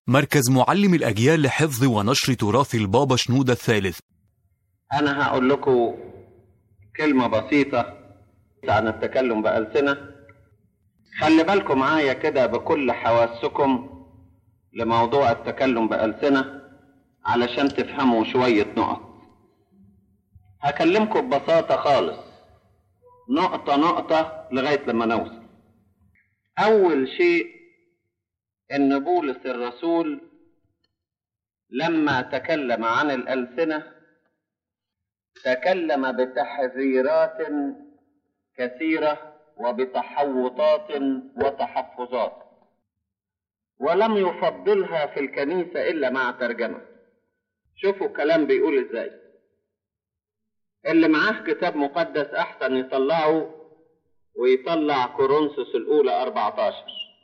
مركز معلم الأجيال لحفظ ونشر تراث البابا شنودة الثالث أنا هقول لكم كلمة بسيطة عن التكلم بألسنة خلي بالكم معايا كده بكل حواسكم لموضوع التكلم بألسنة علشان تفهموا شوية نقط هكلمكم ببساطة خالص نقطة نقطة لغاية لما نوصل أول شيء إن بولس الرسول لما تكلم عن الألسنة تكلم بتحذيرات كثيرة وبتحوطات وتحفظات ولم يفضلها في الكنيسة إلا مع ترجمة شوفوا الكلام بيقول إزاي اللي معاه كتاب مقدس أحسن يطلعه ويطلع كورنثوس الأولى 14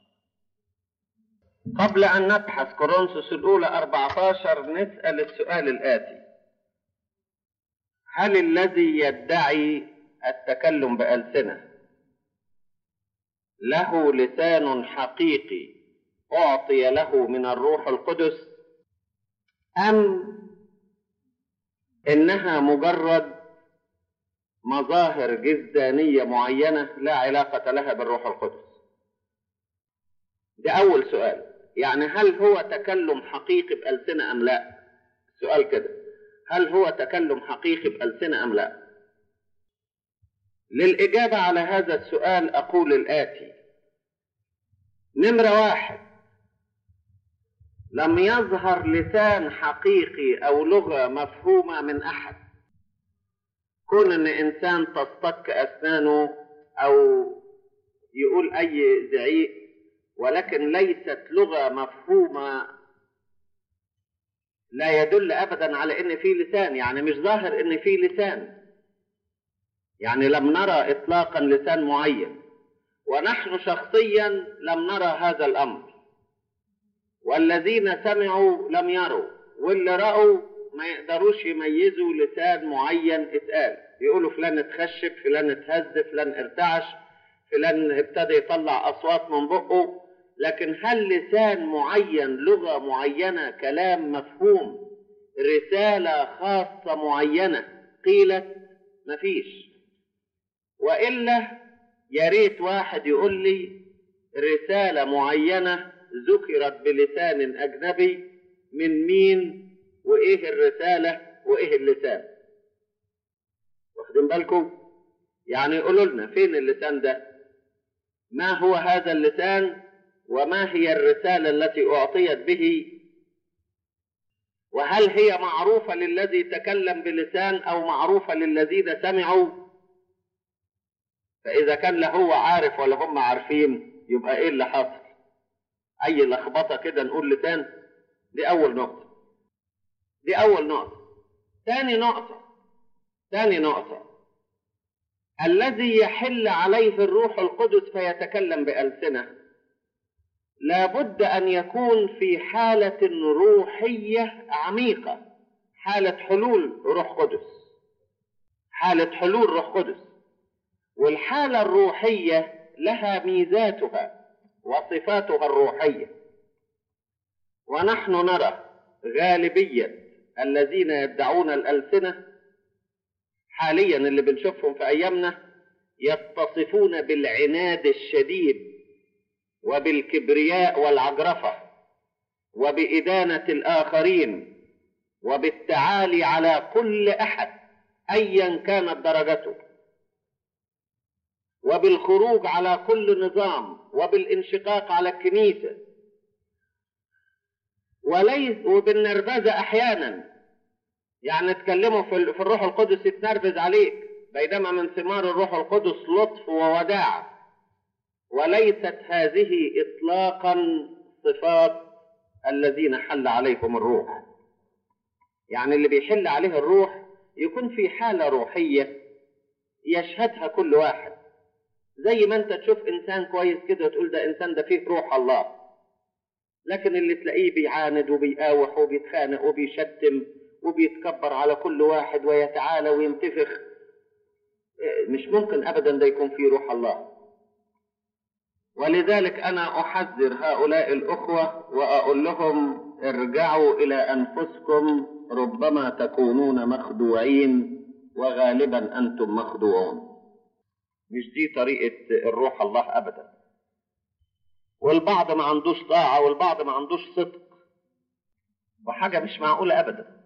قبل أن نبحث كورنثوس الأولى 14 نسأل السؤال الآتي هل الذي يدعي التكلم بألسنة له لسان حقيقي أعطي له من الروح القدس أم إنها مجرد مظاهر جزدانية معينة لا علاقة لها بالروح القدس ده أول سؤال يعني هل هو تكلم حقيقي بألسنة أم لا سؤال كده هل هو تكلم حقيقي بألسنة أم لا للإجابة على هذا السؤال أقول الآتي نمرة واحد لم يظهر لسان حقيقي أو لغة مفهومة من أحد كون ان انسان تصطك اسنانه او يقول اي زعيق ولكن ليست لغه مفهومه لا يدل ابدا على ان في لسان يعني مش ظاهر ان في لسان يعني لم نرى اطلاقا لسان معين ونحن شخصيا لم نرى هذا الامر والذين سمعوا لم يروا واللي راوا ما يقدروش يميزوا لسان معين اتقال يقولوا فلان اتخشب فلان اتهز فلان ارتعش فلان ابتدى يطلع اصوات من بقه لكن هل لسان معين لغه معينه كلام مفهوم رساله خاصه معينه قيلت مفيش والا يا ريت واحد يقول لي رساله معينه ذكرت بلسان اجنبي من مين وايه الرسالة وايه اللسان واخدين بالكم يعني يقولوا لنا فين اللسان ده ما هو هذا اللسان وما هي الرسالة التي أعطيت به وهل هي معروفة للذي تكلم بلسان أو معروفة للذين سمعوا فإذا كان لا هو عارف ولا هم عارفين يبقى إيه اللي حصل أي لخبطة كده نقول لسان دي أول نقطة دي أول نقطة. ثاني نقطة ثاني نقطة الذي يحل عليه الروح القدس فيتكلم بألسنة لابد أن يكون في حالة روحية عميقة حالة حلول روح قدس حالة حلول روح قدس والحالة الروحية لها ميزاتها وصفاتها الروحية ونحن نرى غالبية الذين يدعون الألسنة حاليا اللي بنشوفهم في أيامنا يتصفون بالعناد الشديد وبالكبرياء والعجرفة وبإدانة الآخرين وبالتعالي على كل أحد أيا كانت درجته وبالخروج على كل نظام وبالانشقاق على الكنيسه وليس وبالنرفزة أحيانا يعني تكلمه في, في الروح القدس يتنرفز عليك بينما من ثمار الروح القدس لطف ووداع وليست هذه إطلاقا صفات الذين حل عليهم الروح يعني اللي بيحل عليه الروح يكون في حالة روحية يشهدها كل واحد زي ما انت تشوف انسان كويس كده وتقول ده انسان ده فيه روح الله لكن اللي تلاقيه بيعاند وبيقاوح وبيتخانق وبيشتم وبيتكبر على كل واحد ويتعالى وينتفخ مش ممكن ابدا ده يكون فيه روح الله ولذلك أنا أحذر هؤلاء الأخوة وأقول لهم ارجعوا إلى أنفسكم ربما تكونون مخدوعين وغالبا أنتم مخدوعون مش دي طريقة الروح الله أبدا والبعض ما عندوش طاعة والبعض ما عندوش صدق وحاجة مش معقولة أبدا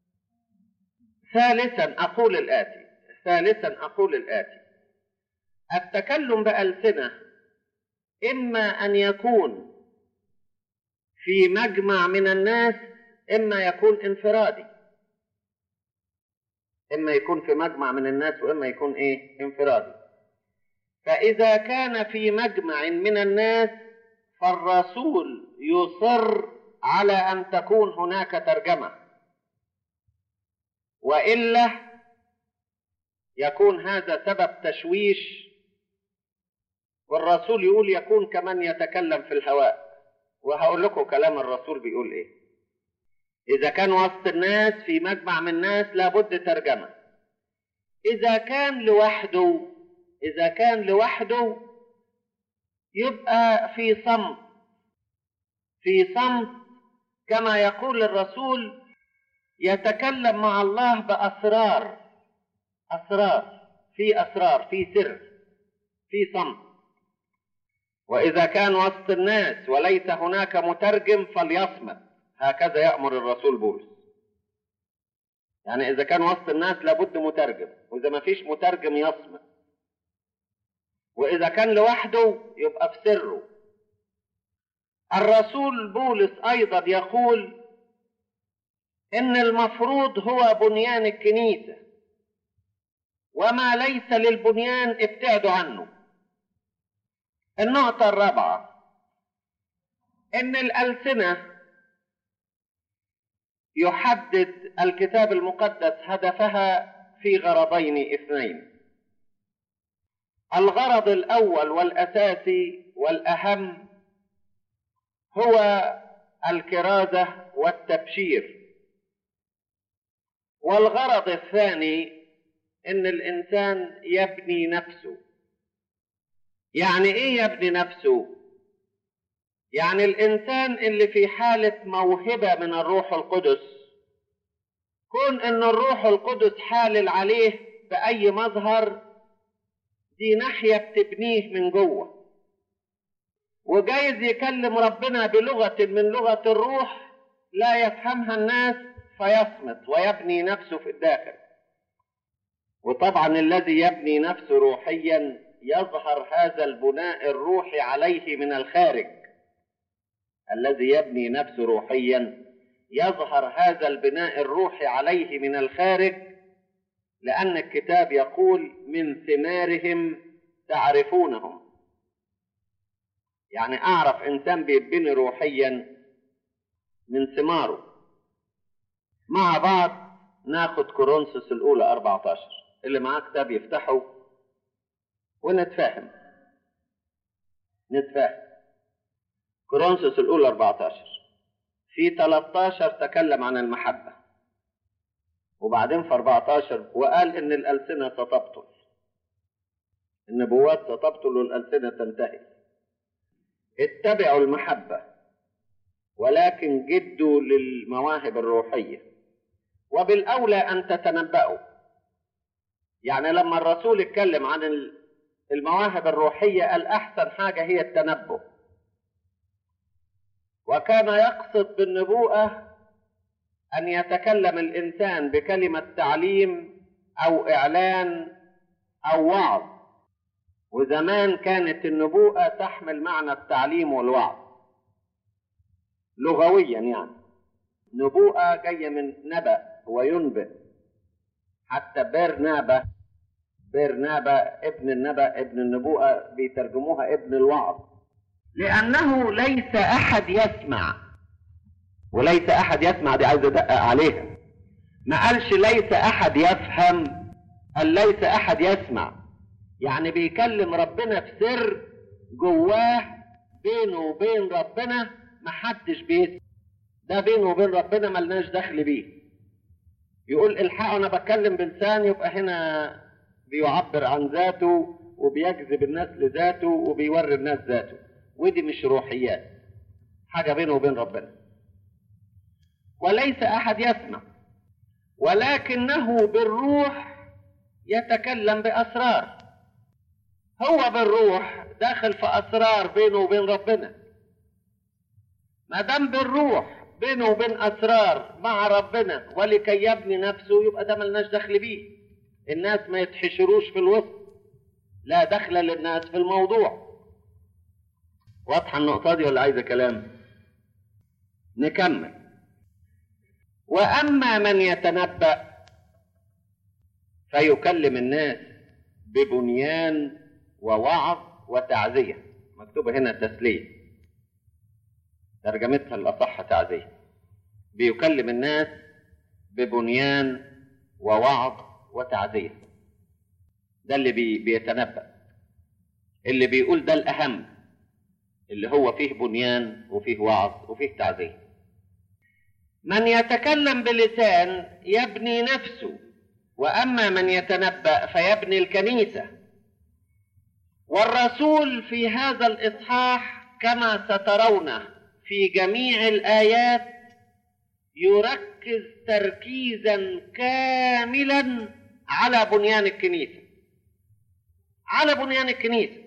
ثالثا أقول الآتي ثالثا أقول الآتي التكلم بألسنة إما أن يكون في مجمع من الناس إما يكون انفرادي إما يكون في مجمع من الناس وإما يكون إيه انفرادي فإذا كان في مجمع من الناس فالرسول يصر على أن تكون هناك ترجمة وإلا يكون هذا سبب تشويش والرسول يقول يكون كمن يتكلم في الهواء وهقول لكم كلام الرسول بيقول ايه اذا كان وسط الناس في مجمع من الناس لابد ترجمه اذا كان لوحده اذا كان لوحده يبقى في صمت في صمت كما يقول الرسول يتكلم مع الله باسرار اسرار في اسرار في سر في صمت وإذا كان وسط الناس وليس هناك مترجم فليصمت هكذا يأمر الرسول بولس يعني إذا كان وسط الناس لابد مترجم وإذا ما فيش مترجم يصمت وإذا كان لوحده يبقى في سره الرسول بولس أيضا يقول إن المفروض هو بنيان الكنيسة وما ليس للبنيان ابتعدوا عنه النقطة الرابعة إن الألسنة يحدد الكتاب المقدس هدفها في غرضين اثنين الغرض الأول والأساسي والأهم هو الكرازة والتبشير والغرض الثاني إن الإنسان يبني نفسه يعني ايه يبني نفسه يعني الانسان اللي في حاله موهبه من الروح القدس كون ان الروح القدس حالل عليه باي مظهر دي ناحيه بتبنيه من جوه وجايز يكلم ربنا بلغه من لغه الروح لا يفهمها الناس فيصمت ويبني نفسه في الداخل وطبعا الذي يبني نفسه روحيا يظهر هذا البناء الروحي عليه من الخارج الذي يبني نفسه روحيا يظهر هذا البناء الروحي عليه من الخارج لأن الكتاب يقول من ثمارهم تعرفونهم يعني أعرف إنسان بيتبني روحيا من ثماره مع بعض ناخد كورنثوس الأولى 14 اللي معاه كتاب يفتحه ونتفاهم نتفاهم كورنثوس الأولى 14 في 13 تكلم عن المحبة وبعدين في 14 وقال إن الألسنة ستبطل النبوات ستبطل والألسنة تنتهي اتبعوا المحبة ولكن جدوا للمواهب الروحية وبالأولى أن تتنبأوا يعني لما الرسول اتكلم عن المواهب الروحية قال أحسن حاجة هي التنبؤ وكان يقصد بالنبوءة أن يتكلم الإنسان بكلمة تعليم أو إعلان أو وعظ وزمان كانت النبوءة تحمل معنى التعليم والوعظ لغويا يعني نبوءة جاية من نبأ وينبئ حتى برنابة برنابة ابن النبأ ابن النبوءة بيترجموها ابن الوعظ لأنه ليس أحد يسمع وليس أحد يسمع دي عايز أدقق عليها ما قالش ليس أحد يفهم قال ليس أحد يسمع يعني بيكلم ربنا في سر جواه بينه وبين ربنا محدش بيسمع ده بينه وبين ربنا ملناش دخل بيه يقول الحقوا انا بتكلم بلسان يبقى هنا بيعبر عن ذاته وبيجذب الناس لذاته وبيوري الناس ذاته ودي مش روحيات حاجة بينه وبين ربنا وليس أحد يسمع ولكنه بالروح يتكلم بأسرار هو بالروح داخل في أسرار بينه وبين ربنا ما دام بالروح بينه وبين أسرار مع ربنا ولكي يبني نفسه يبقى ده ملناش دخل بيه الناس ما يتحشروش في الوسط لا دخل للناس في الموضوع واضحة النقطة دي ولا عايزة كلام نكمل وأما من يتنبأ فيكلم الناس ببنيان ووعظ وتعزية مكتوبة هنا تسلية ترجمتها الأصح تعزية بيكلم الناس ببنيان ووعظ وتعزية ده اللي بي بيتنبأ اللي بيقول ده الأهم اللي هو فيه بنيان وفيه وعظ وفيه تعزية من يتكلم بلسان يبني نفسه وأما من يتنبأ فيبني الكنيسة والرسول في هذا الإصحاح كما سترونه في جميع الآيات يركز تركيزا كاملا على بنيان الكنيسة على بنيان الكنيسة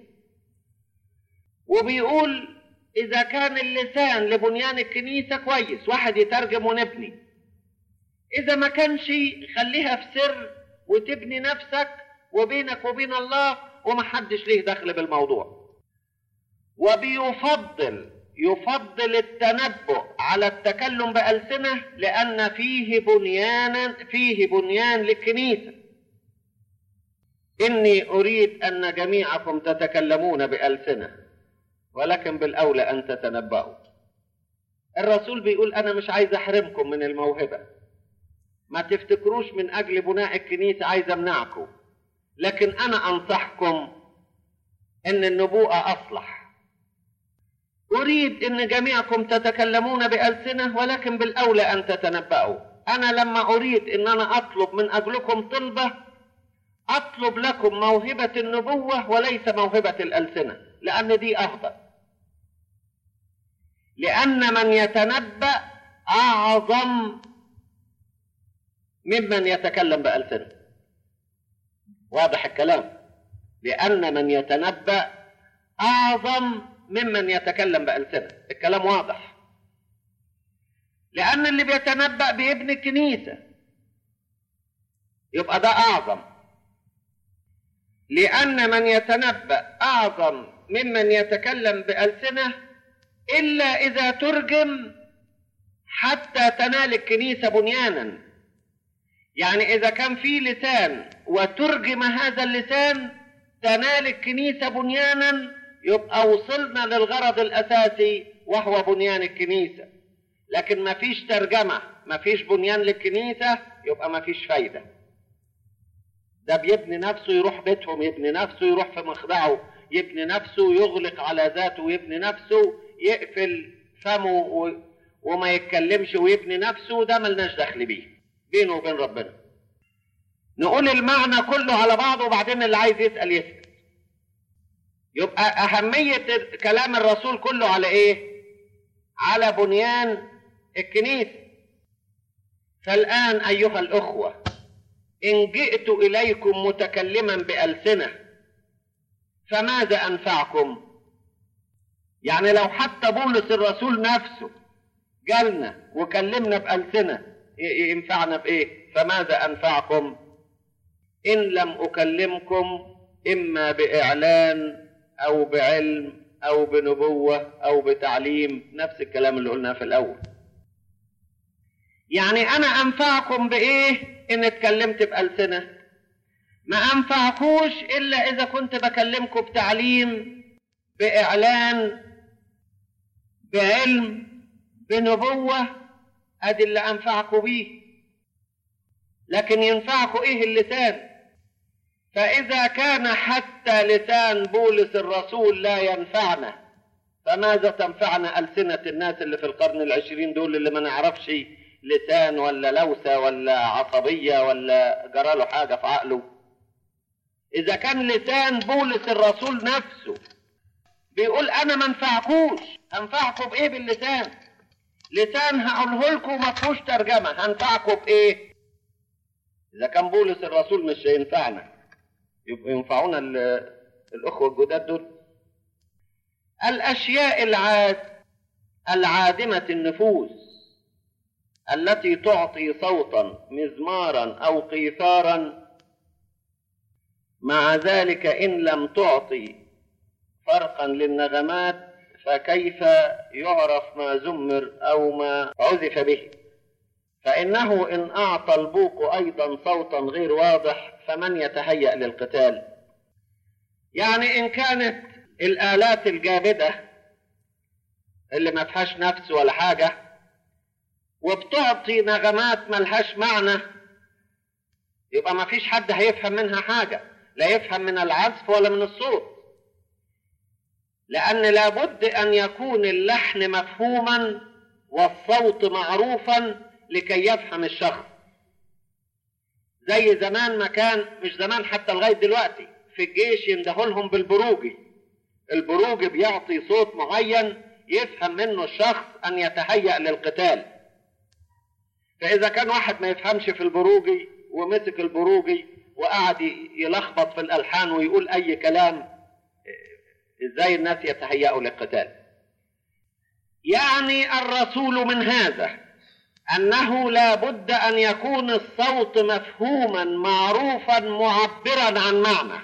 وبيقول إذا كان اللسان لبنيان الكنيسة كويس واحد يترجم ونبني إذا ما كانش خليها في سر وتبني نفسك وبينك وبين الله ومحدش ليه دخل بالموضوع وبيفضل يفضل التنبؤ على التكلم بألسنة لأن فيه بنيانا فيه بنيان للكنيسة إني أريد أن جميعكم تتكلمون بألسنة ولكن بالأولى أن تتنبأوا الرسول بيقول أنا مش عايز أحرمكم من الموهبة ما تفتكروش من أجل بناء الكنيسة عايز أمنعكم لكن أنا أنصحكم أن النبوءة أصلح أريد أن جميعكم تتكلمون بألسنة ولكن بالأولى أن تتنبأوا أنا لما أريد أن أنا أطلب من أجلكم طلبة أطلب لكم موهبة النبوة وليس موهبة الألسنة لأن دي أفضل لأن من يتنبأ أعظم ممن يتكلم بألسنة واضح الكلام لأن من يتنبأ أعظم ممن يتكلم بألسنة الكلام واضح لأن اللي بيتنبأ بيبني الكنيسة يبقى ده أعظم لأن من يتنبأ أعظم ممن يتكلم بألسنة إلا إذا ترجم حتى تنال الكنيسة بنيانا يعني إذا كان في لسان وترجم هذا اللسان تنال الكنيسة بنيانا يبقى وصلنا للغرض الأساسي وهو بنيان الكنيسة لكن ما فيش ترجمة ما فيش بنيان للكنيسة يبقى ما فيش فايدة ده بيبني نفسه يروح بيتهم يبني نفسه يروح في مخدعه يبني نفسه يغلق على ذاته ويبني نفسه يقفل فمه و... وما يتكلمش ويبني نفسه ده ملناش دخل بيه بينه وبين ربنا نقول المعنى كله على بعضه وبعدين اللي عايز يسأل يسأل يبقى أهمية كلام الرسول كله على إيه؟ على بنيان الكنيسة فالآن أيها الأخوة إن جئت إليكم متكلما بألسنة فماذا أنفعكم؟ يعني لو حتى بولس الرسول نفسه جالنا وكلمنا بألسنة ينفعنا بإيه؟ فماذا أنفعكم؟ إن لم أكلمكم إما بإعلان أو بعلم أو بنبوة أو بتعليم نفس الكلام اللي قلناه في الأول يعني أنا أنفعكم بإيه إن اتكلمت بألسنة ما أنفعكوش إلا إذا كنت بكلمكم بتعليم بإعلان بعلم بنبوة أدي اللي أنفعكم بيه لكن ينفعكم إيه اللسان فإذا كان حتى لسان بولس الرسول لا ينفعنا فماذا تنفعنا ألسنة الناس اللي في القرن العشرين دول اللي ما نعرفش لسان ولا لوسة ولا عصبية ولا جراله حاجة في عقله إذا كان لسان بولس الرسول نفسه بيقول أنا ما انفعكوش أنفعكم بإيه باللسان؟ لسان هقوله لكم ما فيهوش ترجمة هنفعكم بإيه؟ إذا كان بولس الرسول مش هينفعنا يبقى ينفعونا الأخوة الجداد دول الأشياء العاد العادمة النفوس التي تعطي صوتا مزمارا أو قيثارا مع ذلك إن لم تعطي فرقا للنغمات فكيف يعرف ما زمر أو ما عزف به فإنه إن أعطى البوق أيضا صوتا غير واضح فمن يتهيأ للقتال يعني إن كانت الآلات الجامدة اللي ما فيهاش نفس ولا حاجة وبتعطي نغمات ملهاش معنى يبقى ما فيش حد هيفهم منها حاجة لا يفهم من العزف ولا من الصوت لأن لابد أن يكون اللحن مفهوما والصوت معروفا لكي يفهم الشخص زي زمان ما كان مش زمان حتى لغاية دلوقتي في الجيش يندهولهم بالبروجي البروجي بيعطي صوت معين يفهم منه الشخص أن يتهيأ للقتال فإذا كان واحد ما يفهمش في البروجي ومسك البروجي وقعد يلخبط في الألحان ويقول أي كلام ازاي الناس يتهيأوا للقتال يعني الرسول من هذا انه لا بد ان يكون الصوت مفهوما معروفا معبرا عن معنى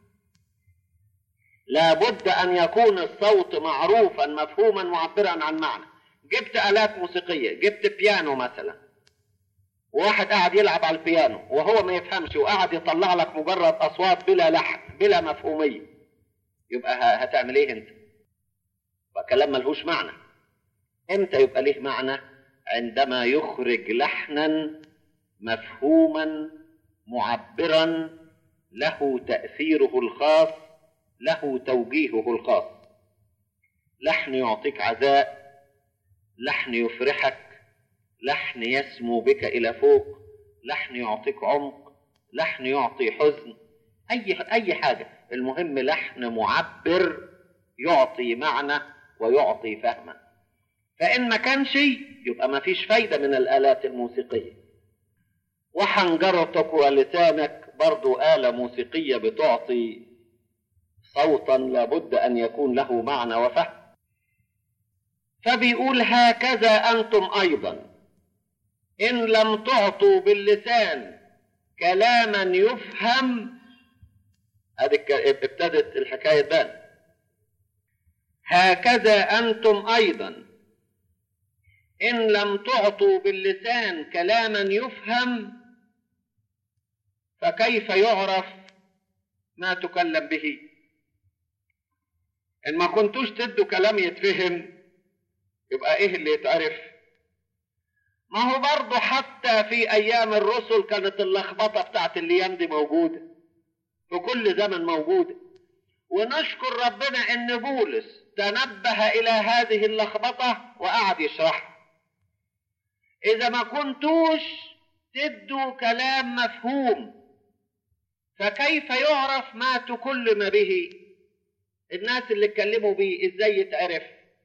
لا بد ان يكون الصوت معروفا مفهوما معبرا عن معنى جبت الات موسيقيه جبت بيانو مثلا واحد قاعد يلعب على البيانو وهو ما يفهمش وقاعد يطلع لك مجرد اصوات بلا لحن بلا مفهوميه يبقى هتعمل ايه انت يبقى كلام ملهوش معنى امتى يبقى ليه معنى عندما يخرج لحنا مفهوما معبرا له تاثيره الخاص له توجيهه الخاص لحن يعطيك عزاء لحن يفرحك لحن يسمو بك الى فوق لحن يعطيك عمق لحن يعطي حزن اي اي حاجه المهم لحن معبر يعطي معنى ويعطي فهما فإن ما كانش يبقى ما فيش فايدة من الآلات الموسيقية وحنجرتك ولسانك برضو آلة موسيقية بتعطي صوتا لابد أن يكون له معنى وفهم فبيقول هكذا أنتم أيضا إن لم تعطوا باللسان كلاما يفهم ادي ابتدت الحكايه تبان هكذا انتم ايضا ان لم تعطوا باللسان كلاما يفهم فكيف يعرف ما تكلم به ان ما كنتوش تدوا كلام يتفهم يبقى ايه اللي يتعرف ما هو برضه حتى في ايام الرسل كانت اللخبطه بتاعت الايام دي موجوده في كل زمن موجودة ونشكر ربنا ان بولس تنبه الى هذه اللخبطة وقعد يشرحها اذا ما كنتوش تدوا كلام مفهوم فكيف يعرف ما تكلم به الناس اللي اتكلموا بيه ازاي يتعرف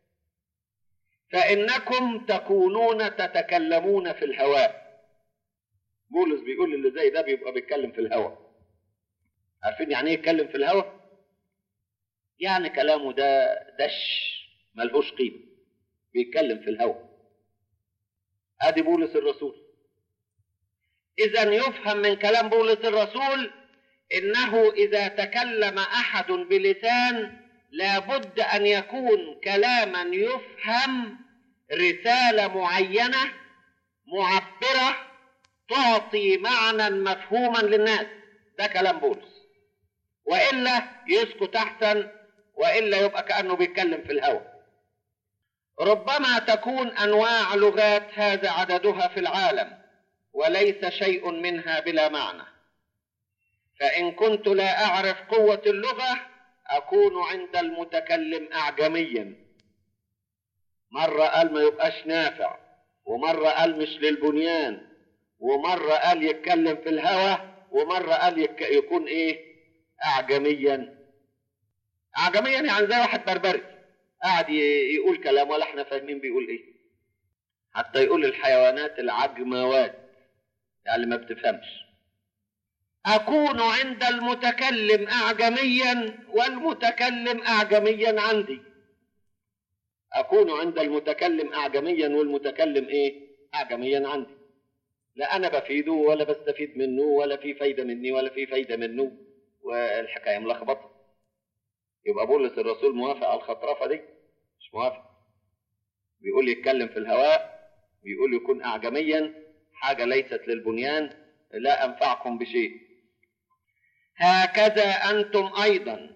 فانكم تكونون تتكلمون في الهواء بولس بيقول اللي زي ده بيبقى بيتكلم في الهواء عارفين يعني ايه يتكلم في الهواء يعني كلامه ده دش ملهوش قيمه بيتكلم في الهواء ادي بولس الرسول اذا يفهم من كلام بولس الرسول انه اذا تكلم احد بلسان لابد ان يكون كلاما يفهم رساله معينه معبره تعطي معنى مفهوما للناس ده كلام بولس والا يسكت احسن والا يبقى كانه بيتكلم في الهواء ربما تكون انواع لغات هذا عددها في العالم وليس شيء منها بلا معنى فان كنت لا اعرف قوه اللغه اكون عند المتكلم اعجميا مره قال ما يبقاش نافع ومره قال مش للبنيان ومره قال يتكلم في الهوى ومره قال يك... يكون ايه أعجميا أعجميا يعني زي واحد بربري قاعد ي- يقول كلام ولا احنا فاهمين بيقول ايه حتى يقول الحيوانات العجموات يعني ما بتفهمش أكون عند المتكلم أعجميا والمتكلم أعجميا عندي أكون عند المتكلم أعجميا والمتكلم إيه؟ أعجميا عندي لا أنا بفيده ولا بستفيد منه ولا في فايدة مني ولا في فايدة منه والحكاية ملخبطة يبقى بولس الرسول موافق على الخطرفة دي مش موافق بيقول يتكلم في الهواء بيقول يكون أعجميا حاجة ليست للبنيان لا أنفعكم بشيء هكذا أنتم أيضا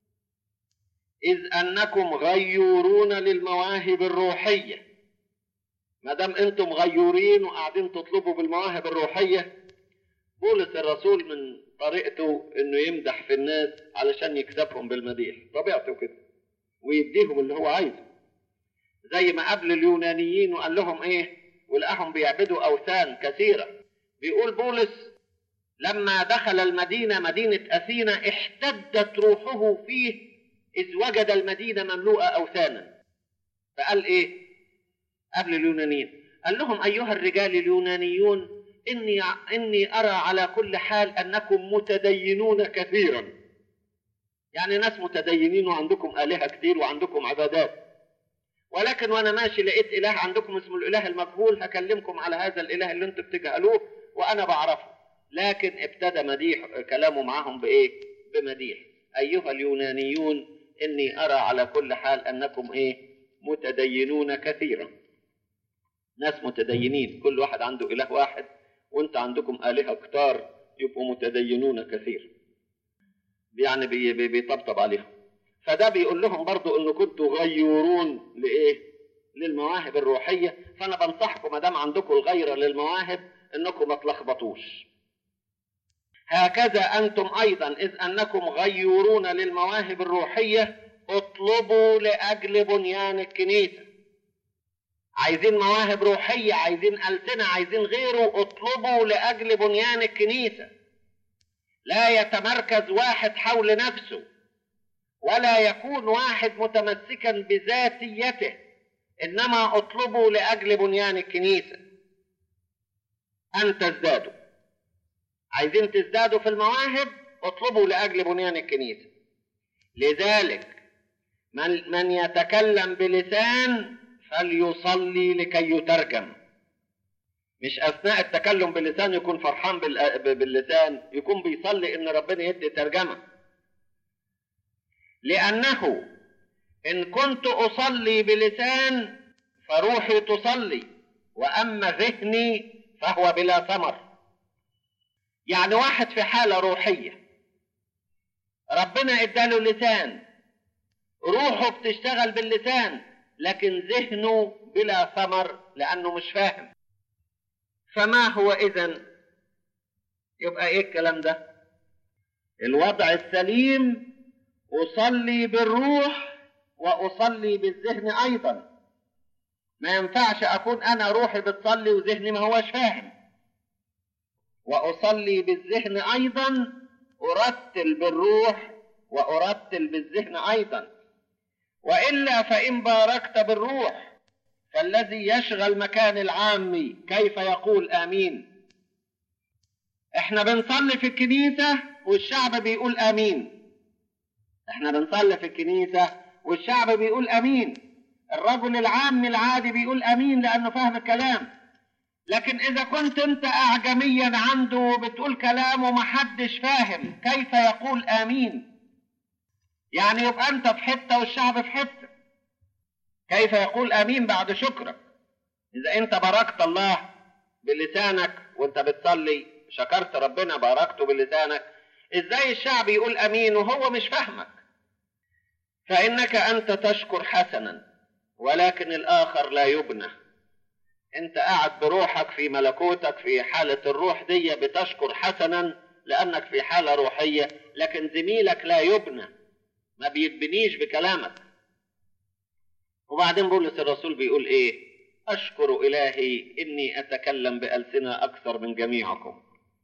إذ أنكم غيورون للمواهب الروحية ما دام أنتم غيورين وقاعدين تطلبوا بالمواهب الروحية بولس الرسول من طريقته إنه يمدح في الناس علشان يكسبهم بالمديح طبيعته كده ويديهم اللي هو عايزه زي ما قبل اليونانيين وقال لهم إيه ولقاهم بيعبدوا أوثان كثيرة بيقول بولس لما دخل المدينة مدينة أثينا احتدت روحه فيه إذ وجد المدينة مملوءة أوثانا فقال إيه قبل اليونانيين قال لهم أيها الرجال اليونانيون إني, إني أرى على كل حال أنكم متدينون كثيرا يعني ناس متدينين وعندكم آلهة كتير وعندكم عبادات ولكن وانا ماشي لقيت اله عندكم اسمه الاله المجهول هكلمكم على هذا الاله اللي انتم بتجهلوه وانا بعرفه لكن ابتدى مديح كلامه معهم بايه بمديح ايها اليونانيون اني ارى على كل حال انكم ايه متدينون كثيرا ناس متدينين كل واحد عنده اله واحد وانت عندكم الهه كتار يبقوا متدينون كثير يعني بي- بي- بيطبطب عليهم فده بيقول لهم برضو انه كنتوا غيورون لايه للمواهب الروحيه فانا بنصحكم ما دام عندكم الغيره للمواهب انكم ما تلخبطوش هكذا انتم ايضا اذ انكم غيورون للمواهب الروحيه اطلبوا لاجل بنيان الكنيسه عايزين مواهب روحيه عايزين السنه عايزين غيره اطلبوا لاجل بنيان الكنيسه لا يتمركز واحد حول نفسه ولا يكون واحد متمسكا بذاتيته انما اطلبوا لاجل بنيان الكنيسه ان تزدادوا عايزين تزدادوا في المواهب اطلبوا لاجل بنيان الكنيسه لذلك من من يتكلم بلسان فليصلي لكي يترجم مش اثناء التكلم باللسان يكون فرحان بال- باللسان يكون بيصلي ان ربنا يدي ترجمه لأنه إن كنت أصلي بلسان فروحي تصلي وأما ذهني فهو بلا ثمر يعني واحد في حالة روحية ربنا اداله لسان روحه بتشتغل باللسان لكن ذهنه بلا ثمر لأنه مش فاهم فما هو إذن يبقى إيه الكلام ده الوضع السليم أصلي بالروح وأصلي بالذهن أيضا ما ينفعش أكون أنا روحي بتصلي وذهني ما هوش فاهم وأصلي بالذهن أيضا أرتل بالروح وأرتل بالذهن أيضا وإلا فإن باركت بالروح فالذي يشغل مكان العامي كيف يقول آمين احنا بنصلي في الكنيسة والشعب بيقول آمين احنا بنصلي في الكنيسة والشعب بيقول امين الرجل العام العادي بيقول امين لانه فاهم الكلام لكن اذا كنت انت اعجميا عنده بتقول كلام ومحدش فاهم كيف يقول امين يعني يبقى انت في حتة والشعب في حتة كيف يقول امين بعد شكرك اذا انت باركت الله بلسانك وانت بتصلي شكرت ربنا باركته بلسانك ازاي الشعب يقول امين وهو مش فاهمك فانك انت تشكر حسنا ولكن الاخر لا يبنى انت قاعد بروحك في ملكوتك في حالة الروح دي بتشكر حسنا لانك في حالة روحية لكن زميلك لا يبنى ما بيتبنيش بكلامك وبعدين بولس الرسول بيقول ايه اشكر الهي اني اتكلم بالسنة اكثر من جميعكم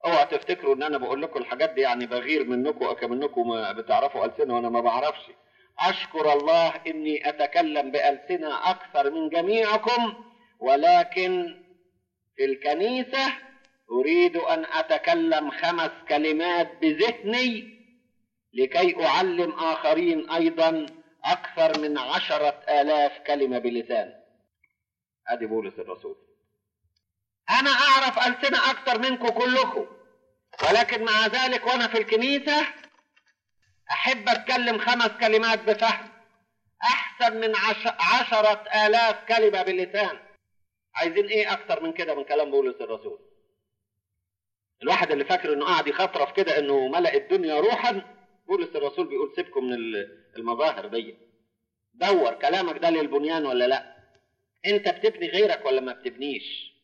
اوعى تفتكروا ان انا بقول لكم الحاجات دي يعني بغير منكم اكمنكم ما بتعرفوا السنه وانا ما بعرفش اشكر الله اني اتكلم بالسنه اكثر من جميعكم ولكن في الكنيسه اريد ان اتكلم خمس كلمات بذهني لكي اعلم اخرين ايضا اكثر من عشره الاف كلمه بلسان ادي بولس الرسول انا اعرف السنه اكثر منكم كلكم ولكن مع ذلك وانا في الكنيسه احب اتكلم خمس كلمات بفهم احسن من عش... عشرة الاف كلمه باللسان عايزين ايه اكتر من كده من كلام بولس الرسول الواحد اللي فاكر انه قاعد يخطرف كده انه ملأ الدنيا روحا بولس الرسول بيقول سيبكم من المظاهر دي دور كلامك ده للبنيان ولا لا انت بتبني غيرك ولا ما بتبنيش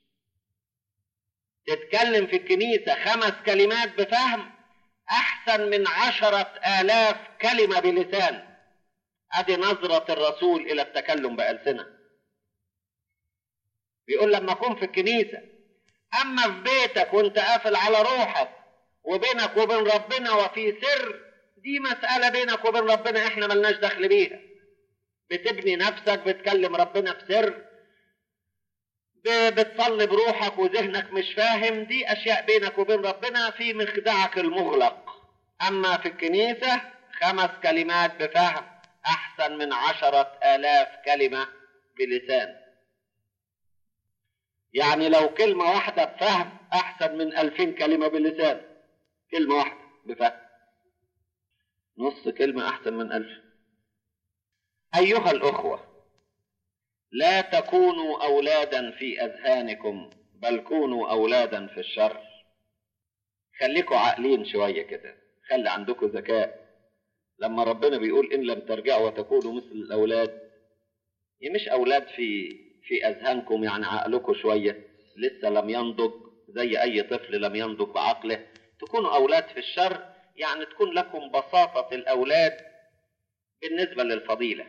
تتكلم في الكنيسة خمس كلمات بفهم أحسن من عشرة آلاف كلمة بلسان أدي نظرة الرسول إلى التكلم بألسنة بيقول لما أكون في الكنيسة أما في بيتك وأنت قافل على روحك وبينك وبين ربنا وفي سر دي مسألة بينك وبين ربنا إحنا ملناش دخل بيها بتبني نفسك بتكلم ربنا في سر بتصلي بروحك وذهنك مش فاهم دي اشياء بينك وبين ربنا في مخدعك المغلق اما في الكنيسة خمس كلمات بفهم احسن من عشرة الاف كلمة بلسان يعني لو كلمة واحدة بفهم احسن من الفين كلمة بلسان كلمة واحدة بفهم نص كلمة احسن من الف ايها الاخوه لا تكونوا اولادا في اذهانكم بل كونوا اولادا في الشر خليكوا عاقلين شويه كده خلي عندكم ذكاء لما ربنا بيقول ان لم ترجعوا وتكونوا مثل الاولاد هي مش اولاد في في اذهانكم يعني عقلكم شويه لسه لم ينضج زي اي طفل لم ينضج بعقله تكونوا اولاد في الشر يعني تكون لكم بساطه الاولاد بالنسبه للفضيله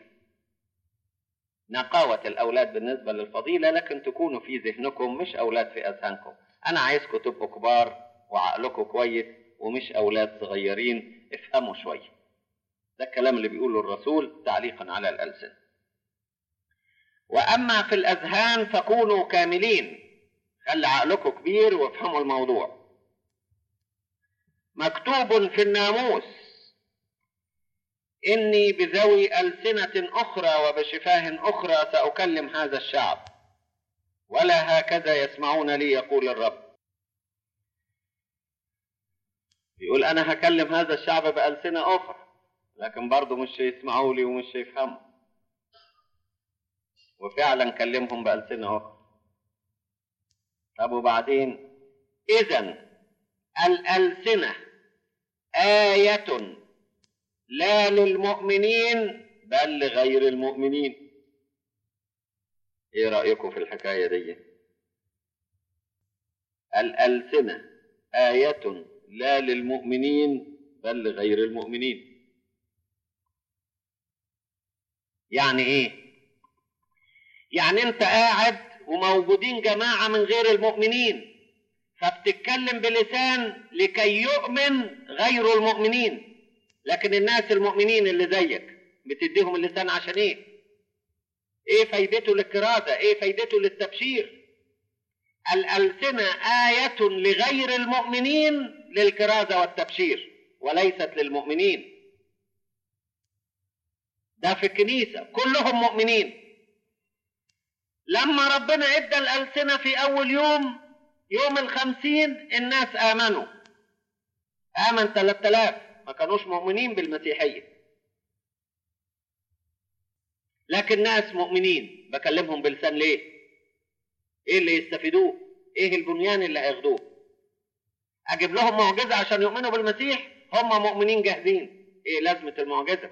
نقاوة الأولاد بالنسبة للفضيلة لكن تكونوا في ذهنكم مش أولاد في أذهانكم أنا عايزكم تبقوا كبار وعقلكم كويس ومش أولاد صغيرين افهموا شوية ده الكلام اللي بيقوله الرسول تعليقا على الألسنة وأما في الأذهان فكونوا كاملين خلي عقلكم كبير وافهموا الموضوع مكتوب في الناموس إني بذوي ألسنة أخرى وبشفاه أخرى سأكلم هذا الشعب ولا هكذا يسمعون لي يقول الرب يقول أنا هكلم هذا الشعب بألسنة أخرى لكن برضه مش هيسمعوا لي ومش هيفهموا وفعلا كلمهم بألسنة أخرى طب وبعدين إذا الألسنة آية لا للمؤمنين بل لغير المؤمنين ايه رأيكم في الحكاية دي الألسنة آية لا للمؤمنين بل لغير المؤمنين يعني ايه يعني انت قاعد وموجودين جماعة من غير المؤمنين فبتتكلم بلسان لكي يؤمن غير المؤمنين لكن الناس المؤمنين اللي زيك بتديهم اللسان عشان ايه ايه فايدته للكرازة ايه فايدته للتبشير الألسنة آية لغير المؤمنين للكرازة والتبشير وليست للمؤمنين ده في الكنيسة كلهم مؤمنين لما ربنا ادى الألسنة في أول يوم يوم الخمسين الناس آمنوا آمن ثلاثة آلاف ما كانوش مؤمنين بالمسيحية لكن ناس مؤمنين بكلمهم بلسان ليه ايه اللي يستفيدوه ايه البنيان اللي هياخدوه اجيب لهم معجزة عشان يؤمنوا بالمسيح هم مؤمنين جاهزين ايه لازمة المعجزة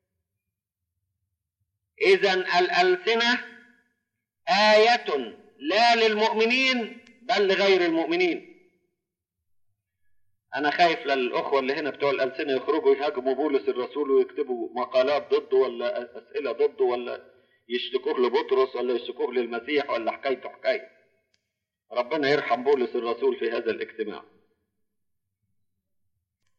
اذا الالسنة آية لا للمؤمنين بل لغير المؤمنين انا خايف للاخوه اللي هنا بتوع الالسنه يخرجوا يهاجموا بولس الرسول ويكتبوا مقالات ضده ولا اسئله ضده ولا يشتكوه لبطرس ولا يشتكوه للمسيح ولا حكايته حكايه ربنا يرحم بولس الرسول في هذا الاجتماع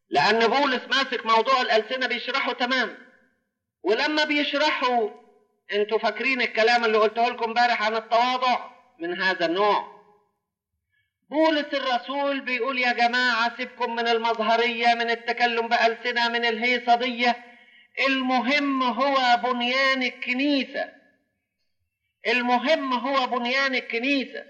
لأن بولس ماسك موضوع الألسنة بيشرحه تمام ولما بيشرحوا انتوا فاكرين الكلام اللي قلته لكم امبارح عن التواضع من هذا النوع بولس الرسول بيقول يا جماعة سيبكم من المظهرية من التكلم بألسنة من الهيصة دي المهم هو بنيان الكنيسة المهم هو بنيان الكنيسة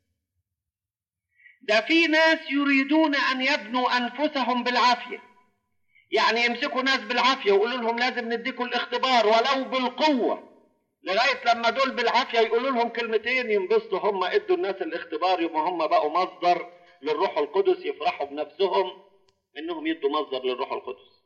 ده في ناس يريدون أن يبنوا أنفسهم بالعافية يعني يمسكوا ناس بالعافية ويقولوا لهم لازم نديكم الاختبار ولو بالقوة لغاية لما دول بالعافية يقولوا لهم كلمتين ينبسطوا هم ادوا الناس الاختبار يبقى هم بقوا مصدر للروح القدس يفرحوا بنفسهم انهم يدوا مصدر للروح القدس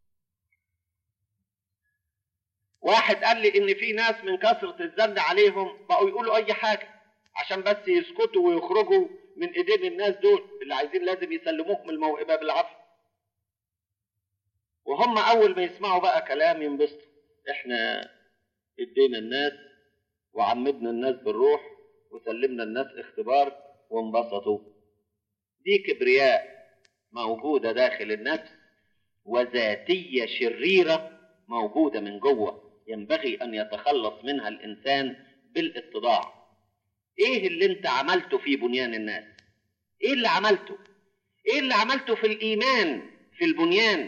واحد قال لي ان في ناس من كثرة الزن عليهم بقوا يقولوا اي حاجة عشان بس يسكتوا ويخرجوا من ايدين الناس دول اللي عايزين لازم يسلموهم الموهبة بالعافية وهم اول ما يسمعوا بقى كلام ينبسطوا احنا ادينا الناس وعمدنا الناس بالروح وسلمنا الناس اختبار وانبسطوا دي كبرياء موجودة داخل النفس وذاتية شريرة موجودة من جوه ينبغي أن يتخلص منها الإنسان بالاتضاع إيه اللي أنت عملته في بنيان الناس إيه اللي عملته إيه اللي عملته في الإيمان في البنيان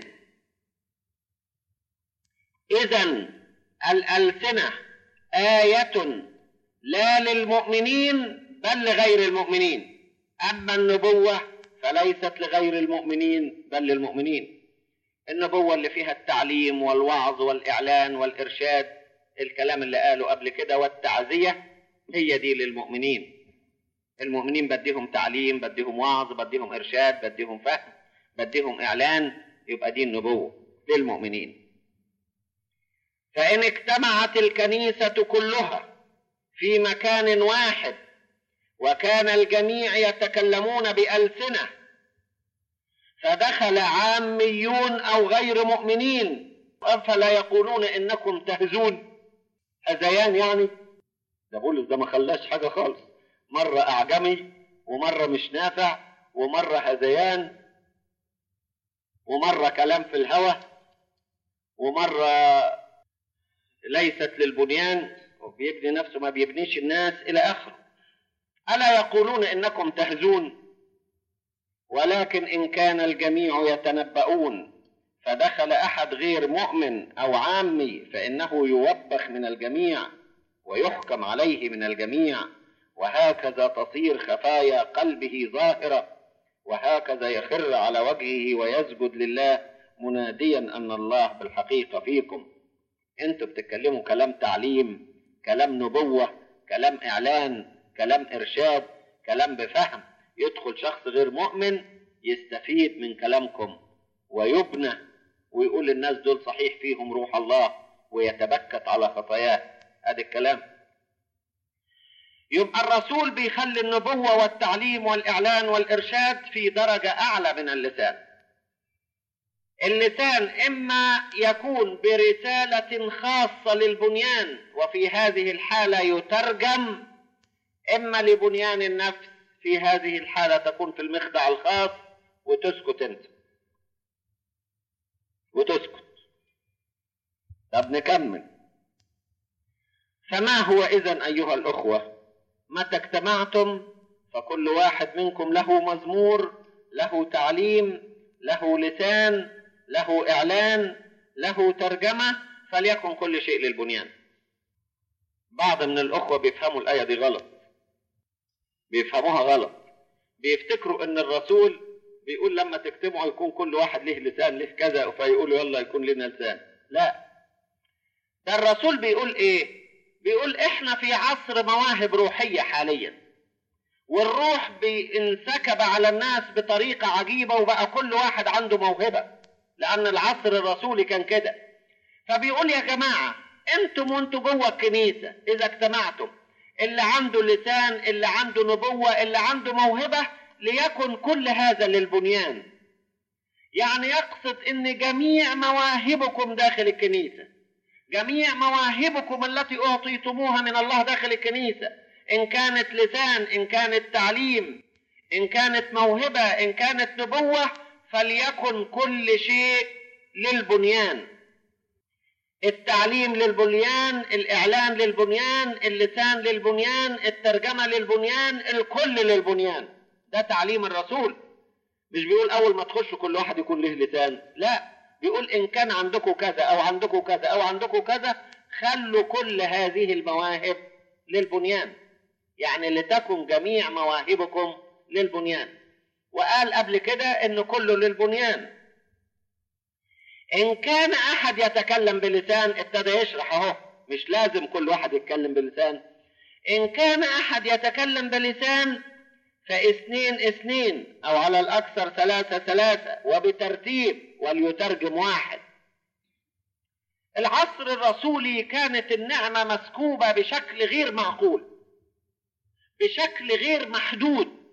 إذا الألسنة آية لا للمؤمنين بل لغير المؤمنين أما النبوة فليست لغير المؤمنين بل للمؤمنين النبوة اللي فيها التعليم والوعظ والإعلان والإرشاد الكلام اللي قاله قبل كده والتعزية هي دي للمؤمنين المؤمنين بديهم تعليم بديهم وعظ بديهم إرشاد بديهم فهم بديهم إعلان يبقى دي النبوة للمؤمنين فإن اجتمعت الكنيسة كلها في مكان واحد وكان الجميع يتكلمون بألسنة فدخل عاميون أو غير مؤمنين أفلا يقولون إنكم تهزون هذيان يعني ده بولس ده ما خلاش حاجة خالص مرة أعجمي ومرة مش نافع ومرة هذيان ومرة كلام في الهوى ومرة ليست للبنيان وبيبني نفسه ما بيبنيش الناس إلى آخره ألا يقولون إنكم تهزون ولكن إن كان الجميع يتنبؤون فدخل أحد غير مؤمن أو عامي فإنه يوبخ من الجميع ويحكم عليه من الجميع وهكذا تصير خفايا قلبه ظاهرة وهكذا يخر على وجهه ويسجد لله مناديا أن الله بالحقيقة فيكم انتوا بتتكلموا كلام تعليم كلام نبوة كلام إعلان كلام إرشاد كلام بفهم يدخل شخص غير مؤمن يستفيد من كلامكم ويبنى ويقول للناس دول صحيح فيهم روح الله ويتبكت على خطاياه ادي الكلام يبقى الرسول بيخلي النبوة والتعليم والإعلان والإرشاد في درجة أعلى من اللسان اللسان إما يكون برسالة خاصة للبنيان وفي هذه الحالة يترجم إما لبنيان النفس في هذه الحالة تكون في المخدع الخاص وتسكت أنت وتسكت طب نكمل فما هو إذا أيها الأخوة متى اجتمعتم فكل واحد منكم له مزمور له تعليم له لسان له إعلان له ترجمة فليكن كل شيء للبنيان بعض من الأخوة بيفهموا الآية دي غلط بيفهموها غلط بيفتكروا ان الرسول بيقول لما تجتمعوا يكون كل واحد له لسان له كذا فيقولوا يلا يكون لنا لسان لا ده الرسول بيقول ايه بيقول احنا في عصر مواهب روحية حاليا والروح انسكب على الناس بطريقة عجيبة وبقى كل واحد عنده موهبة لأن العصر الرسولي كان كده فبيقول يا جماعة انتم وانتم جوه الكنيسة إذا اجتمعتم اللي عنده لسان اللي عنده نبوة اللي عنده موهبة ليكن كل هذا للبنيان يعني يقصد ان جميع مواهبكم داخل الكنيسة جميع مواهبكم التي اعطيتموها من الله داخل الكنيسة ان كانت لسان ان كانت تعليم ان كانت موهبة ان كانت نبوة فليكن كل شيء للبنيان التعليم للبنيان الاعلان للبنيان اللسان للبنيان الترجمه للبنيان الكل للبنيان ده تعليم الرسول مش بيقول اول ما تخشوا كل واحد يكون له لسان لا بيقول ان كان عندكم كذا او عندكم كذا او عندكم كذا خلوا كل هذه المواهب للبنيان يعني لتكن جميع مواهبكم للبنيان وقال قبل كده ان كله للبنيان ان كان احد يتكلم بلسان ابتدى يشرح اهو مش لازم كل واحد يتكلم بلسان ان كان احد يتكلم بلسان فاثنين اثنين او على الاكثر ثلاثة ثلاثة وبترتيب وليترجم واحد العصر الرسولي كانت النعمة مسكوبة بشكل غير معقول بشكل غير محدود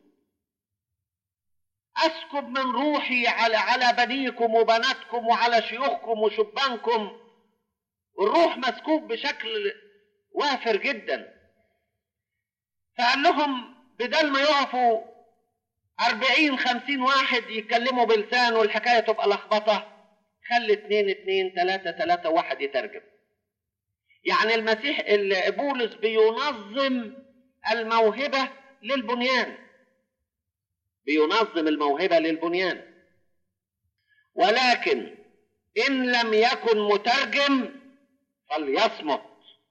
اسكب من روحي على على بنيكم وبناتكم وعلى شيوخكم وشبانكم والروح مسكوب بشكل وافر جدا فقال لهم بدل ما يقفوا أربعين خمسين واحد يتكلموا بلسان والحكاية تبقى لخبطة خلي اتنين اتنين تلاتة تلاتة واحد يترجم يعني المسيح بولس بينظم الموهبة للبنيان بينظم الموهبة للبنيان ولكن إن لم يكن مترجم فليصمت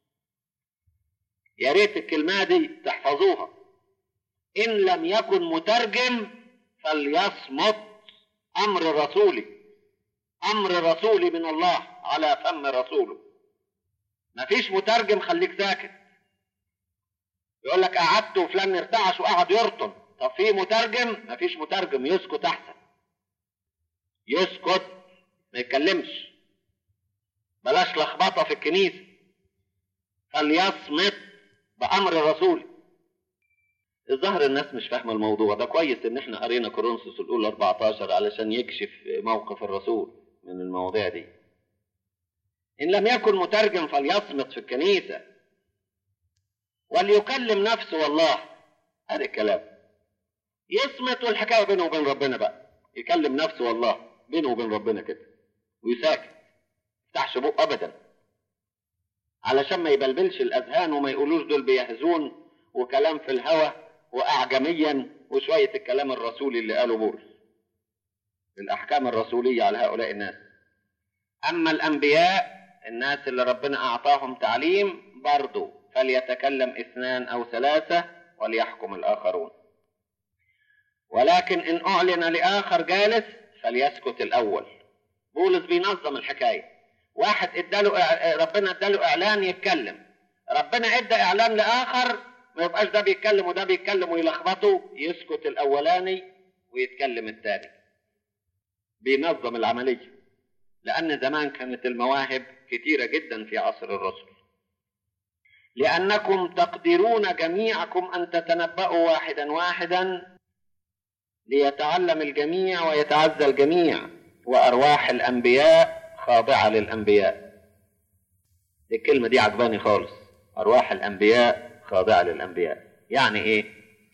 يا ريت الكلمة دي تحفظوها إن لم يكن مترجم فليصمت أمر رسولي أمر رسولي من الله على فم رسوله مفيش مترجم خليك ساكت يقول لك قعدت وفلان ارتعش وقعد يرطن طب في مترجم مفيش مترجم يسكت احسن يسكت ما يتكلمش بلاش لخبطه في الكنيسه فليصمت بامر الرسول الظاهر الناس مش فاهمه الموضوع ده كويس ان احنا قرينا كورنثوس الاولى 14 علشان يكشف موقف الرسول من المواضيع دي ان لم يكن مترجم فليصمت في الكنيسه وليكلم نفسه والله هذا الكلام يصمت والحكايه بينه وبين ربنا بقى يكلم نفسه والله بينه وبين ربنا كده ويساكت يفتحش بقه ابدا علشان ما يبلبلش الاذهان وما يقولوش دول بيهزون وكلام في الهوى واعجميا وشويه الكلام الرسولي اللي قاله بولس الاحكام الرسوليه على هؤلاء الناس اما الانبياء الناس اللي ربنا اعطاهم تعليم برضه فليتكلم اثنان او ثلاثه وليحكم الاخرون ولكن ان اعلن لاخر جالس فليسكت الاول بولس بينظم الحكايه واحد اداله ربنا اداله اعلان يتكلم ربنا ادى اعلان لاخر ما يبقاش ده بيتكلم وده بيتكلم ويلخبطه يسكت الاولاني ويتكلم الثاني بينظم العمليه لان زمان كانت المواهب كتيره جدا في عصر الرسل لانكم تقدرون جميعكم ان تتنبأوا واحدا واحدا ليتعلم الجميع ويتعزى الجميع وارواح الانبياء خاضعه للانبياء الكلمه دي عجباني خالص ارواح الانبياء خاضعه للانبياء يعني ايه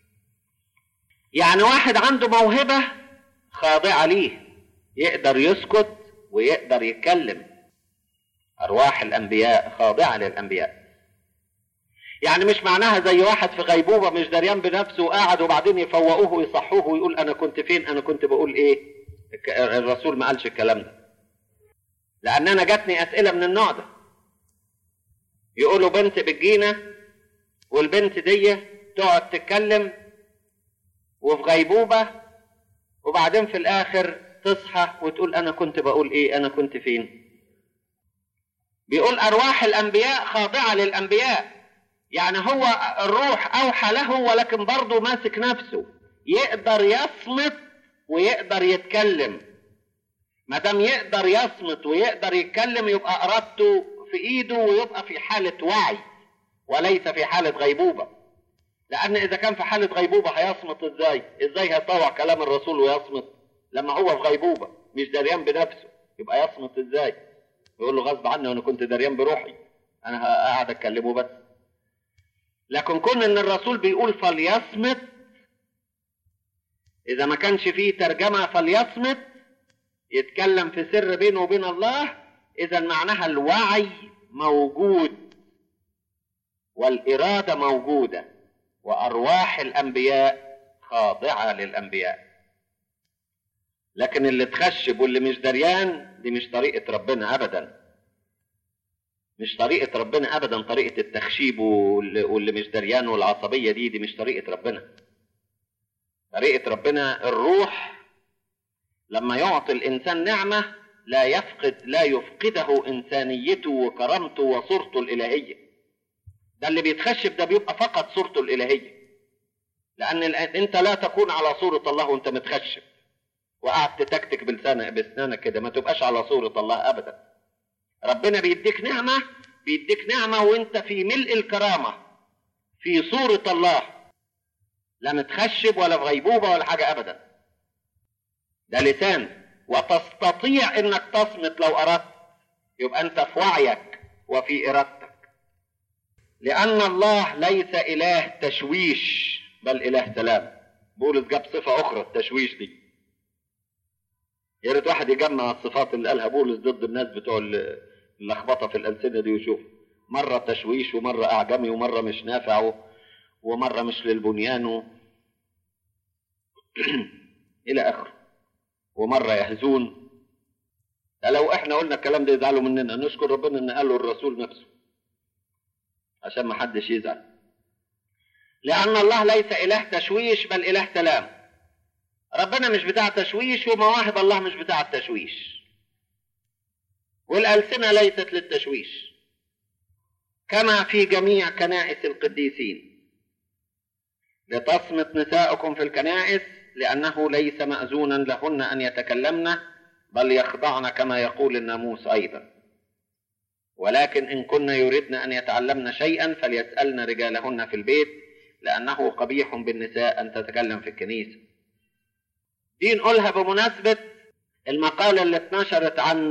يعني واحد عنده موهبه خاضعه ليه يقدر يسكت ويقدر يتكلم ارواح الانبياء خاضعه للانبياء يعني مش معناها زي واحد في غيبوبة مش دريان بنفسه وقاعد وبعدين يفوقوه ويصحوه ويقول أنا كنت فين أنا كنت بقول إيه الرسول ما قالش الكلام ده لأن أنا جاتني أسئلة من النوع ده يقولوا بنت بتجينا والبنت دي تقعد تتكلم وفي غيبوبة وبعدين في الآخر تصحى وتقول أنا كنت بقول إيه أنا كنت فين بيقول أرواح الأنبياء خاضعة للأنبياء يعني هو الروح أوحى له ولكن برضه ماسك نفسه يقدر يصمت ويقدر يتكلم ما دام يقدر يصمت ويقدر يتكلم يبقى ارادته في ايده ويبقى في حالة وعي وليس في حالة غيبوبة لأن إذا كان في حالة غيبوبة هيصمت إزاي؟ إزاي هيطوع كلام الرسول ويصمت؟ لما هو في غيبوبة مش دريان بنفسه يبقى يصمت إزاي؟ يقول له غصب عني وأنا كنت دريان بروحي أنا قاعد أتكلمه بس لكن كون إن الرسول بيقول فليصمت إذا ما كانش فيه ترجمة فليصمت يتكلم في سر بينه وبين الله اذا معناها الوعي موجود والاراده موجوده وارواح الانبياء خاضعه للانبياء لكن اللي تخشب واللي مش دريان دي مش طريقه ربنا ابدا مش طريقه ربنا ابدا طريقه التخشيب واللي, واللي مش دريان والعصبيه دي دي مش طريقه ربنا طريقه ربنا الروح لما يعطي الانسان نعمه لا يفقد لا يفقده انسانيته وكرامته وصورته الالهيه ده اللي بيتخشب ده بيبقى فقط صورته الالهيه لان انت لا تكون على صوره الله وانت متخشب وقعدت تكتك بلسانك بسنانك كده ما تبقاش على صوره الله ابدا ربنا بيديك نعمه بيديك نعمه وانت في ملء الكرامه في صوره الله لا متخشب ولا في غيبوبه ولا حاجه ابدا ده لسان وتستطيع انك تصمت لو اردت يبقى انت في وعيك وفي ارادتك لان الله ليس اله تشويش بل اله سلام بولس جاب صفه اخرى التشويش دي يا ريت واحد يجمع الصفات اللي قالها بولس ضد الناس بتوع اللخبطه في الالسنه دي ويشوف مره تشويش ومره اعجمي ومره مش نافع ومره مش للبنيان الى اخره ومره يهزون ده لو احنا قلنا الكلام ده يزعلوا مننا نشكر ربنا ان قاله الرسول نفسه عشان ما حدش يزعل لان الله ليس اله تشويش بل اله سلام ربنا مش بتاع تشويش ومواهب الله مش بتاع التشويش والألسنة ليست للتشويش كما في جميع كنائس القديسين لتصمت نساؤكم في الكنائس لأنه ليس مأذونا لهن أن يتكلمن بل يخضعن كما يقول الناموس أيضا ولكن إن كن يردن أن يتعلمن شيئا فليسألن رجالهن في البيت لأنه قبيح بالنساء أن تتكلم في الكنيسة دي نقولها بمناسبة المقالة اللي اتنشرت عن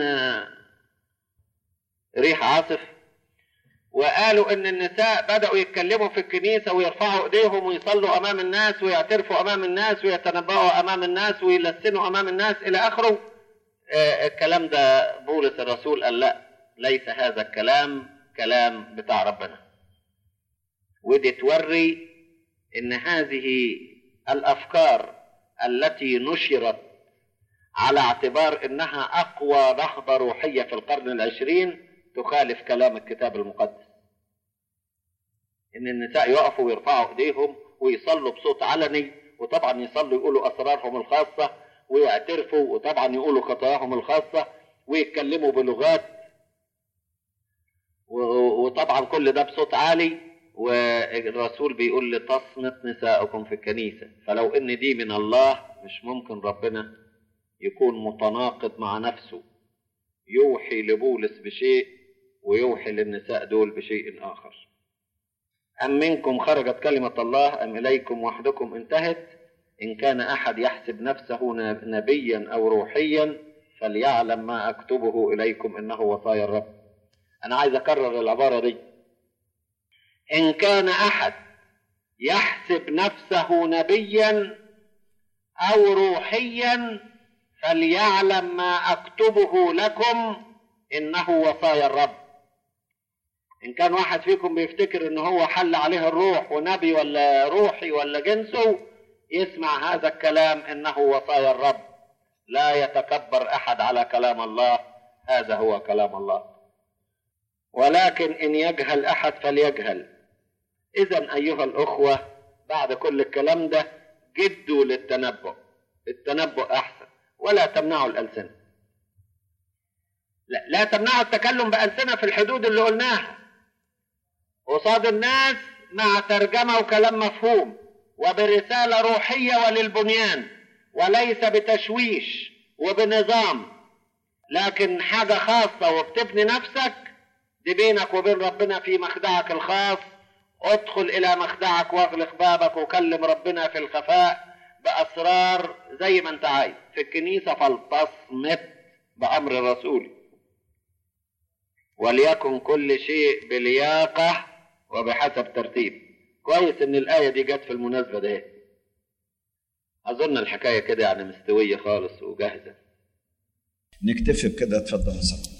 ريح عاصف وقالوا ان النساء بدأوا يتكلموا في الكنيسة ويرفعوا ايديهم ويصلوا امام الناس ويعترفوا امام الناس ويتنبأوا امام الناس ويلسنوا امام الناس الى اخره آه الكلام ده بولس الرسول قال لا ليس هذا الكلام كلام بتاع ربنا ودي توري ان هذه الافكار التي نشرت على اعتبار انها اقوى نهضه روحيه في القرن العشرين تخالف كلام الكتاب المقدس ان النساء يقفوا ويرفعوا ايديهم ويصلوا بصوت علني وطبعا يصلوا يقولوا اسرارهم الخاصه ويعترفوا وطبعا يقولوا خطاياهم الخاصه ويتكلموا بلغات وطبعا كل ده بصوت عالي والرسول بيقول لتصمت نساءكم في الكنيسة فلو ان دي من الله مش ممكن ربنا يكون متناقض مع نفسه يوحي لبولس بشيء ويوحي للنساء دول بشيء آخر أم منكم خرجت كلمة الله أم إليكم وحدكم انتهت إن كان أحد يحسب نفسه نبيا أو روحيا فليعلم ما أكتبه إليكم إنه وصايا الرب أنا عايز أكرر العبارة دي إن كان أحد يحسب نفسه نبيا أو روحيا فليعلم ما أكتبه لكم إنه وصايا الرب إن كان واحد فيكم بيفتكر إن هو حل عليه الروح ونبي ولا روحي ولا جنسه يسمع هذا الكلام إنه وصايا الرب لا يتكبر أحد على كلام الله هذا هو كلام الله ولكن إن يجهل أحد فليجهل إذا أيها الأخوة بعد كل الكلام ده جدوا للتنبؤ التنبؤ أحسن ولا تمنعوا الألسنة لا, لا تمنعوا التكلم بألسنة في الحدود اللي قلناها قصاد الناس مع ترجمة وكلام مفهوم وبرسالة روحية وللبنيان وليس بتشويش وبنظام لكن حاجة خاصة وبتبني نفسك دي بينك وبين ربنا في مخدعك الخاص ادخل الى مخدعك واغلق بابك وكلم ربنا في الخفاء باسرار زي ما انت عايز في الكنيسه فلتصمت بامر الرسول وليكن كل شيء بلياقه وبحسب ترتيب كويس ان الايه دي جت في المناسبه ده اظن الحكايه كده يعني مستويه خالص وجاهزه نكتفي بكده اتفضل يا سلام